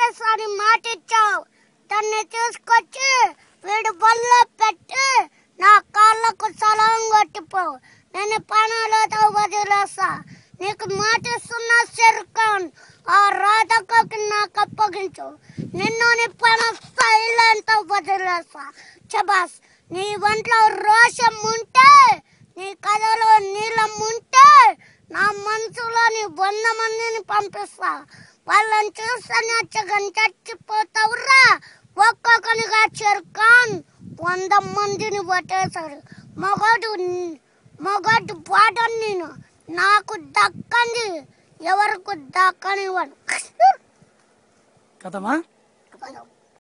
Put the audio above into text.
ఓటేసి అని మాట ఇచ్చావు దాన్ని తీసుకొచ్చి వీడి బల్లో పెట్టి నా కాళ్ళకు సలం కొట్టిపోవు నేను పనులతో వదిలేస్తా నీకు మాట ఇస్తున్నా చెరుకాన్ ఆ రాధక్కకి నాకు అప్పగించు నిన్ను నీ పని సైలెంట్ వదిలేస్తా చబాస్ నీ ఒంట్లో రోషం ఉంటే నీ కథలో నీలం ఉంటే నా మనసులో నీ వంద మందిని పంపిస్తా వాళ్ళని చూస్తే నచ్చగని చచ్చిపోతావురా ఒక్కొక్కనిగా చెరుకాన్ వంద మందిని పట్టేశారు మగడు మగడు పాటను నేను నాకు దక్కంది ఎవరికి దక్కనివ్వను కథమా కథం